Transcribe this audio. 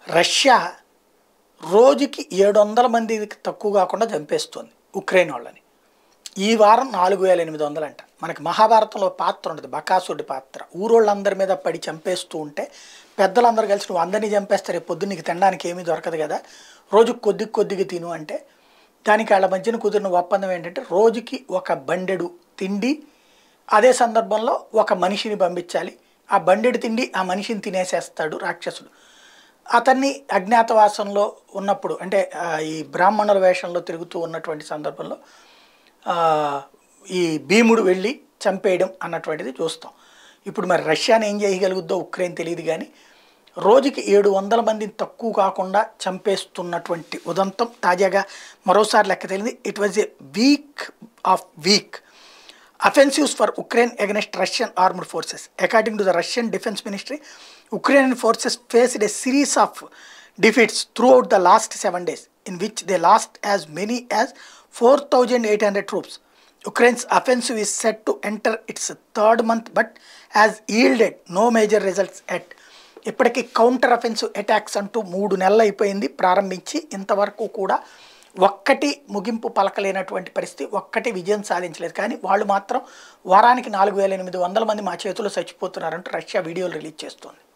Russia రోజుకి ఏడు వందల మందికి తక్కువ కాకుండా చంపేస్తుంది ఉక్రెయిన్ వాళ్ళని ఈ వారం నాలుగు వేల ఎనిమిది వందలు అంట మనకి మహాభారతంలో పాత్ర ఉంటుంది బకాసుడి పాత్ర ఊరోళ్ళందరి మీద పడి చంపేస్తూ ఉంటే పెద్దలందరూ కలిసి నువ్వు అందరినీ చంపేస్తే రేపు పొద్దున్న నీకు తినడానికి ఏమీ దొరకదు కదా రోజుకి కొద్ది కొద్దిగా తిను అంటే దానికి వాళ్ళ మధ్యన కుదిరిన ఒప్పందం ఏంటంటే రోజుకి ఒక బండెడు తిండి అదే సందర్భంలో ఒక మనిషిని పంపించాలి ఆ బండెడు తిండి ఆ మనిషిని తినేసేస్తాడు రాక్షసుడు అతన్ని అజ్ఞాతవాసంలో ఉన్నప్పుడు అంటే ఆ, ఈ బ్రాహ్మణుల వేషంలో తిరుగుతూ ఉన్నటువంటి సందర్భంలో ఆ, ఈ భీముడు వెళ్ళి చంపేయడం అన్నటువంటిది చూస్తాం ఇప్పుడు మరి రష్యాని ఏం చేయగలుగుద్దో ఉక్రెయిన్ తెలియదు కానీ రోజుకి ఏడు వందల మందిని తక్కువ కాకుండా చంపేస్తున్నటువంటి ఉదంతం తాజాగా మరోసారి లెక్క తెలిసింది it was a week of week offensives for Ukraine against Russian armed forces. According to the Russian Defense Ministry, Ukrainian forces faced a series of defeats throughout the last seven days, in which they lost as many as 4,800 troops. Ukraine's offensive is set to enter its third month but has yielded no major results yet. ఇప్పటికీ counter offensive attacks అంటూ మూడు నెలలు అయిపోయింది ప్రారంభించి ఇంతవరకు కూడా ఒక్కటి ముగింపు పలకలేనటువంటి పరిస్థితి ఒక్కటి విజయం సాధించలేదు కానీ వాళ్ళు మాత్రం వారానికి నాలుగు వేల ఎనిమిది వందల మంది మా చేతిలో చచ్చిపోతున్నారంటూ రష్యా వీడియోలు రిలీజ్ చేస్తుంది